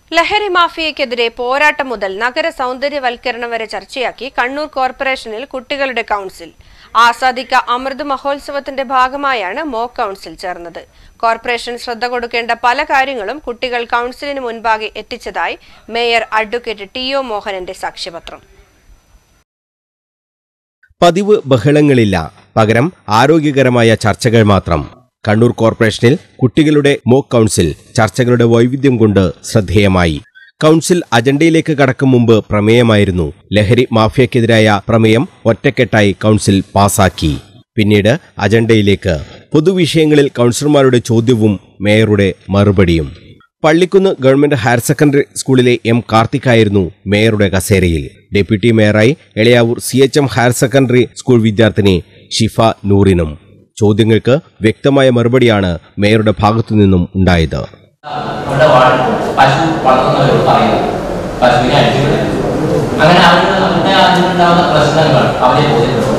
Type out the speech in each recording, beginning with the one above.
ലഹരി മാഫിയയ്ക്കെതിരെ പോരാട്ടം മുതൽ നഗര സൗന്ദര്യവൽക്കരണം വരെ ചർച്ചയാക്കി കണ്ണൂർ കോർപ്പറേഷനിൽ കുട്ടികളുടെ കൗൺസിൽ ആസാദിക്ക അമൃത് മഹോത്സവത്തിന്റെ ഭാഗമായാണ് മോക്ക് കൗൺസിൽ ചേർന്നത് കോർപ്പറേഷൻ ശ്രദ്ധ കൊടുക്കേണ്ട പല കാര്യങ്ങളും കുട്ടികൾ കൗൺസിലിന് മുൻപാകെ എത്തിച്ചതായി മേയർ അഡ്വക്കേറ്റ് ടി ഒ മോഹനന്റെ സാക്ഷ്യപത്രം പതിവ് ബഹളങ്ങളില്ല പകരം ആരോഗ്യകരമായ ചർച്ചകൾ മാത്രം കണ്ണൂർ കോർപ്പറേഷനിൽ കുട്ടികളുടെ മോക്ക് കൗൺസിൽ ചർച്ചകളുടെ വൈവിധ്യം കൊണ്ട് ശ്രദ്ധേയമായി കൗൺസിൽ അജണ്ടയിലേക്ക് കടക്കും മുമ്പ് പ്രമേയമായിരുന്നു ലഹരി മാഫിയക്കെതിരായ പ്രമേയം ഒറ്റക്കെട്ടായി കൗൺസിൽ പാസാക്കി പിന്നീട് അജണ്ടയിലേക്ക് പൊതുവിഷയങ്ങളിൽ കൗൺസിലർമാരുടെ ചോദ്യവും മേയറുടെ മറുപടിയും പള്ളിക്കുന്ന് ഗവൺമെന്റ് ഹയർ സെക്കൻഡറി സ്കൂളിലെ എം കാർത്തിക്കായിരുന്നു മേയറുടെ കസേരയിൽ ഡെപ്യൂട്ടി മേയറായി Elayavoor C H M higher secondary school വിദ്യാർത്ഥിനി ഷിഫ നൂറിനും ചോദ്യങ്ങൾക്ക് വ്യക്തമായ മറുപടിയാണ് മേയറുടെ ഭാഗത്തു നിന്നും ഉണ്ടായത് ഇവിടെ വാ- പശു വളർത്തുന്നവരോട് പറയുന്നത് പശുവിനെ അടിച്ചു വിടരുത് അങ്ങനെ അവർ അവരുടെ അതിനുണ്ടാവുന്ന പ്രശ്നങ്ങൾ അവരെ ബോധ്യപ്പെടുത്തും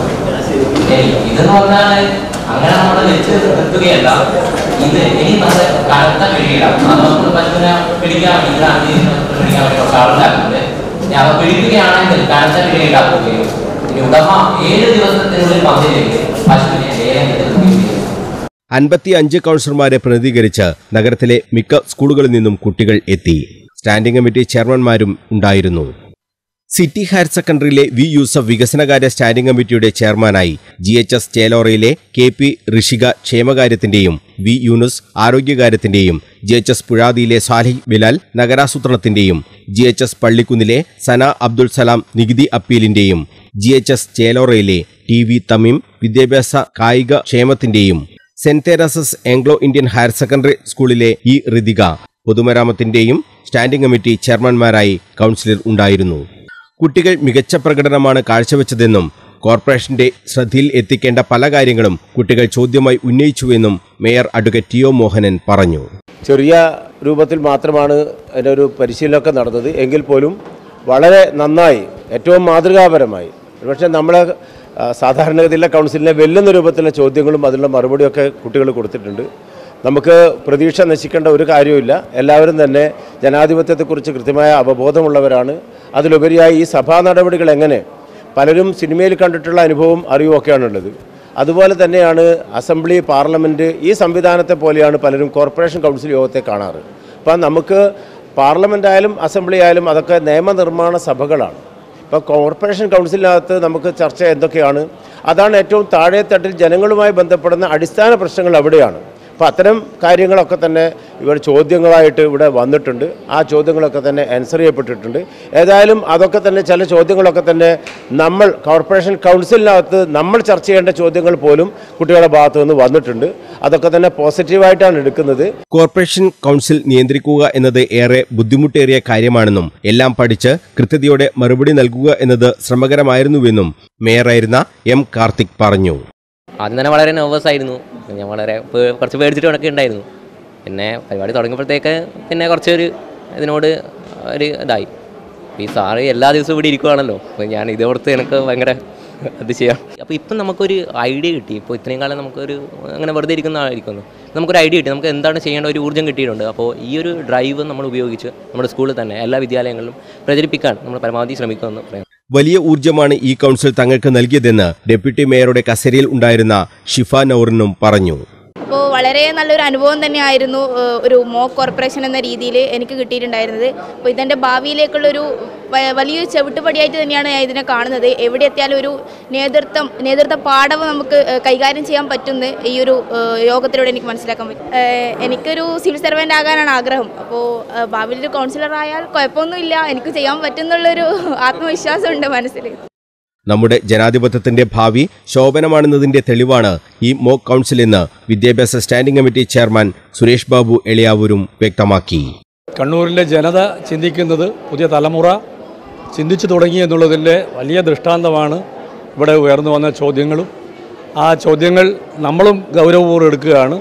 ശരി ഇതെന്ന് പറഞ്ഞാൽ അങ്ങനെ നമ്മൾ വെച്ച് നിർത്തുകയല്ല ഇത് ഇനി നമ്മൾ കനത്ത പിടിയിടാം അത് നമ്മൾ പശുവിനെ പിടിക്കാൻ വേണ്ടി അഞ്ച് പിടിക്കാൻ വേണ്ടി കുറച്ച് ആളുണ്ടാക്കുന്നുണ്ട് ഞാൻ പിടിക്കുകയാണെങ്കിൽ കനത്ത പിടിയിടാൻ പോവുകയും ഇനി ഉടമ ഏഴ് ദിവസത്തിനുള്ളിൽ വന്നില്ലെങ്കിൽ പശുവിനെ ലേലം ചെയ്ത് നിർത്തുകയും ചെയ്യും അൻപത്തി അഞ്ച് കൗൺസിലർമാരെ പ്രതിനിധീകരിച്ച് നഗരത്തിലെ മിക്ക സ്കൂളുകളിൽ നിന്നും കുട്ടികൾ എത്തി സ്റ്റാൻഡിംഗ് കമ്മിറ്റി ചെയർമാൻമാരും ഉണ്ടായിരുന്നു സിറ്റി ഹയർ സെക്കൻഡറിയിലെ വി യൂസഫ് വികസനകാര്യ സ്റ്റാൻഡിംഗ് കമ്മിറ്റിയുടെ ചെയർമാനായി ജി എച്ച് എസ് ചേലോറയിലെ കെ പി ഋഷിക ക്ഷേമകാര്യത്തിന്റെയും വി യൂനുസ് ആരോഗ്യകാര്യത്തിന്റെയും ജി എച്ച് എസ് പുഴാതിയിലെ സാലിഹ് ബിലാൽ നഗരാസൂത്രണത്തിന്റെയും ജി എച്ച് എസ് പള്ളിക്കുന്നിലെ സന അബ്ദുൾ സലാം നികുതി അപ്പീലിന്റെയും ജി എച്ച് എസ് ചേലോറയിലെ ടി വി തമീം വിദ്യാഭ്യാസ കായിക ക്ഷേമത്തിന്റെയും Saint Teresa's Anglo Indian higher secondary സ്കൂളിലെ ഇ ഋതിക പൊതുമരാമത്തിന്റെയും സ്റ്റാൻഡിംഗ് കമ്മിറ്റി ചെയർമാൻമാരായി കൗൺസിലർ ഉണ്ടായിരുന്നു കുട്ടികൾ മികച്ച പ്രകടനമാണ് കാഴ്ചവെച്ചതെന്നും കോർപ്പറേഷന്റെ ശ്രദ്ധയിൽ എത്തിക്കേണ്ട പല കാര്യങ്ങളും കുട്ടികൾ ചോദ്യമായി ഉന്നയിച്ചുവെന്നും mayor advocate T O Mohanan പറഞ്ഞു ചെറിയ രൂപത്തിൽ മാത്രമാണ് അതിൻ്റെ ഒരു പരിശീലനമൊക്കെ നടന്നത് എങ്കിൽ പോലും വളരെ നന്നായി ഏറ്റവും മാതൃകാപരമായി പക്ഷേ നമ്മളെ ആ, സാധാരണഗതിയിലെ കൗൺസിലിനെ വെല്ലുന്ന രൂപത്തിലുള്ള ചോദ്യങ്ങളും അതിനുള്ള മറുപടിയൊക്കെ കുട്ടികൾ കൊടുത്തിട്ടുണ്ട് നമുക്ക് പ്രതീക്ഷ നശിക്കേണ്ട ഒരു കാര്യവുമില്ല എല്ലാവരും തന്നെ ജനാധിപത്യത്തെക്കുറിച്ച് കൃത്യമായ അവബോധമുള്ളവരാണ് അതിലുപരിയായി ഈ സഭാ നടപടികൾ എങ്ങനെ പലരും സിനിമയിൽ കണ്ടിട്ടുള്ള അനുഭവം അറിവും ഒക്കെയാണുള്ളത് അതുപോലെ തന്നെയാണ് അസംബ്ലി പാർലമെൻറ്റ് ഈ സംവിധാനത്തെ പോലെയാണ് പലരും കോർപ്പറേഷൻ കൗൺസിൽ യോഗത്തെ കാണാറ് അപ്പം നമുക്ക് പാർലമെൻ്റ് ആയാലും അസംബ്ലി ആയാലും അതൊക്കെ നിയമനിർമ്മാണ സഭകളാണ് ഇപ്പോൾ കോർപ്പറേഷൻ കൗൺസിലിനകത്ത് നമുക്ക് ചർച്ച എന്തൊക്കെയാണ് അതാണ് ഏറ്റവും താഴെത്തട്ടിൽ ജനങ്ങളുമായി ബന്ധപ്പെടുന്ന അടിസ്ഥാന പ്രശ്നങ്ങൾ അവിടെയാണ് അപ്പോൾ അത്തരം കാര്യങ്ങളൊക്കെ തന്നെ ഇവർ ചോദ്യങ്ങളായിട്ട് ഇവിടെ വന്നിട്ടുണ്ട് ആ ചോദ്യങ്ങളൊക്കെ തന്നെ ആൻസർ ചെയ്യപ്പെട്ടിട്ടുണ്ട് ഏതായാലും അതൊക്കെ തന്നെ ചില ചോദ്യങ്ങളൊക്കെ തന്നെ നമ്മൾ കോർപ്പറേഷൻ കൗൺസിലിനകത്ത് നമ്മൾ ചർച്ച ചെയ്യേണ്ട ചോദ്യങ്ങൾ പോലും കുട്ടികളുടെ ഭാഗത്തു നിന്ന് വന്നിട്ടുണ്ട് അതൊക്കെ തന്നെ പോസിറ്റീവായിട്ടാണ് എടുക്കുന്നത് കോർപ്പറേഷൻ കൗൺസിൽ നിയന്ത്രിക്കുക എന്നത് ഏറെ ബുദ്ധിമുട്ടേറിയ കാര്യമാണെന്നും എല്ലാം പഠിച്ച് കൃത്യതയോടെ മറുപടി നൽകുക എന്നത് ശ്രമകരമായിരുന്നുവെന്നും മേയറായിരുന്ന എം കാർത്തിക് പറഞ്ഞു ആദ്യം തന്നെ വളരെ നെർവസ് ആയിരുന്നു ഞാൻ വളരെ പേ- കുറച്ച് പേടിച്ചിട്ട് കണക്കെ ഉണ്ടായിരുന്നു പിന്നെ പരിപാടി തുടങ്ങിയപ്പോഴത്തേക്ക് പിന്നെ കുറച്ചൊരു ഇതിനോട് ഒരു ഇതായി ഈ സാറ് എല്ലാ ദിവസവും ഇവിടെ ഇരിക്കുവാണല്ലോ അപ്പോൾ ഞാൻ ഇതോർത്ത് എനിക്ക് ഭയങ്കര അത് ചെയ്യാം അപ്പോൾ ഇപ്പം നമുക്കൊരു ഐഡിയ കിട്ടി ഇപ്പോൾ ഇത്രയും കാലം നമുക്കൊരു അങ്ങനെ വെറുതെ ഇരിക്കുന്ന ആയിരിക്കുന്നു നമുക്കൊരു ഐഡിയ കിട്ടി നമുക്ക് എന്താണ് ചെയ്യേണ്ട ഒരു ഊർജ്ജം കിട്ടിയിട്ടുണ്ട് അപ്പോൾ ഈ ഒരു ഡ്രൈവ് നമ്മൾ ഉപയോഗിച്ച് നമ്മുടെ സ്കൂളിൽ തന്നെ എല്ലാ വിദ്യാലയങ്ങളിലും പ്രചരിപ്പിക്കാൻ നമ്മൾ പരമാവധി ശ്രമിക്കുമെന്ന് പറയാം വലിയ ഊർജ്ജമാണ് ഈ കൗൺസിൽ തങ്ങൾക്ക് നൽകിയതെന്ന് ഡെപ്യൂട്ടി മേയറുടെ കസേരയിൽ ഉണ്ടായിരുന്ന ഷിഫ നൌറിനും പറഞ്ഞു അപ്പോൾ വളരെ നല്ലൊരു അനുഭവം തന്നെയായിരുന്നു ഏഹ്, ഒരു മോക്ക് കോർപ്പറേഷൻ എന്ന രീതിയിൽ എനിക്ക് കിട്ടിയിട്ടുണ്ടായിരുന്നത് അപ്പോൾ ഇതെൻ്റെ ഭാവിയിലേക്കുള്ളൊരു വ- വലിയൊരു ചവിട്ടുപടിയായിട്ട് തന്നെയാണ് ഞാൻ ഇതിനെ കാണുന്നത് എവിടെ എത്തിയാലും ഒരു നേതൃത്വം നേതൃത്വ പാഠവും നമുക്ക് ഏഹ്, കൈകാര്യം ചെയ്യാൻ പറ്റുമെന്ന് ഈ ഒരു ഏഹ്, യോഗത്തിലൂടെ എനിക്ക് മനസ്സിലാക്കാൻ പറ്റും ഏഹ്, എനിക്കൊരു സിവിൽ സർവൻ്റ് ആകാനാണ് ആഗ്രഹം അപ്പോൾ ഏഹ്, ഭാവിയിൽ ഒരു കൗൺസിലർ ആയാൽ കുഴപ്പമൊന്നുമില്ല എനിക്ക് ചെയ്യാൻ പറ്റുമെന്നുള്ളൊരു ആത്മവിശ്വാസമുണ്ട് മനസ്സിൽ നമ്മുടെ ജനാധിപത്യത്തിന്റെ ഭാവി ശോഭനമാണെന്നതിന്റെ തെളിവാണ് ഈ മോക്ക് കൗൺസിൽ എന്ന് വിദ്യാഭ്യാസ standing committee chairman Suresh Babu എളിയാവൂരും വ്യക്തമാക്കി കണ്ണൂരിലെ ജനത ചിന്തിക്കുന്നത് പുതിയ തലമുറ ചിന്തിച്ചു തുടങ്ങി എന്നുള്ളതിൻ്റെ വലിയ ദൃഷ്ടാന്തമാണ് ഇവിടെ ഉയർന്നു വന്ന ചോദ്യങ്ങളും ആ ചോദ്യങ്ങൾ നമ്മളും ഗൗരവപൂർവ്വം എടുക്കുകയാണ്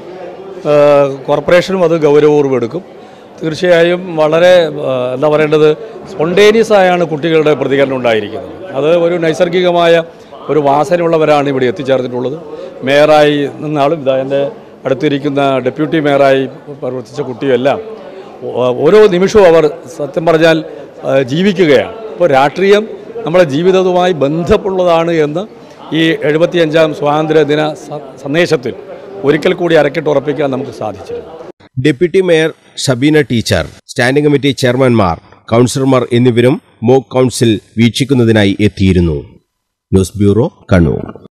ഏഹ് കോർപ്പറേഷനും അത് ഗൗരവപൂർവ്വം എടുക്കും തീർച്ചയായും വളരെ ഏഹ് എന്താ പറയേണ്ടത് സ്പോണ്ടേനിയസ് ആയാണ് കുട്ടികളുടെ പ്രതികരണം ഉണ്ടായിരിക്കുന്നത് അത് ഒരു നൈസർഗികമായ ഒരു വാസനയുള്ളവരാണ് ഇവിടെ എത്തിച്ചേർന്നിട്ടുള്ളത് മേയറായി നിന്നാളും ഇതാ എൻ്റെ അടുത്തിരിക്കുന്ന ഡെപ്യൂട്ടി മേയറായി പ്രവർത്തിച്ച കുട്ടിയെല്ലാം ഓ- ഓരോ നിമിഷവും അവർ സത്യം പറഞ്ഞാൽ ആ, ജീവിക്കുകയാണ് ഇപ്പോൾ രാഷ്ട്രീയം നമ്മളെ ജീവിതവുമായി ബന്ധമുള്ളതാണ് എന്ന് ഈ എഴുപത്തിയഞ്ചാം സ്വാതന്ത്ര്യദിന സ- സന്ദേശത്തിൽ ഒരിക്കൽ കൂടി അരക്കിട്ട് ഉറപ്പിക്കാൻ നമുക്ക് സാധിച്ചിരുന്നു deputy mayor Shabeena teacher standing committee ചെയർമാൻമാർ കൗൺസിലർമാർ എന്നിവരും മോക്ക് കൗൺസിൽ വീക്ഷിക്കുന്നതിനായി എത്തിയിരുന്നു ന്യൂസ് ബ്യൂറോ കണ്ണൂർ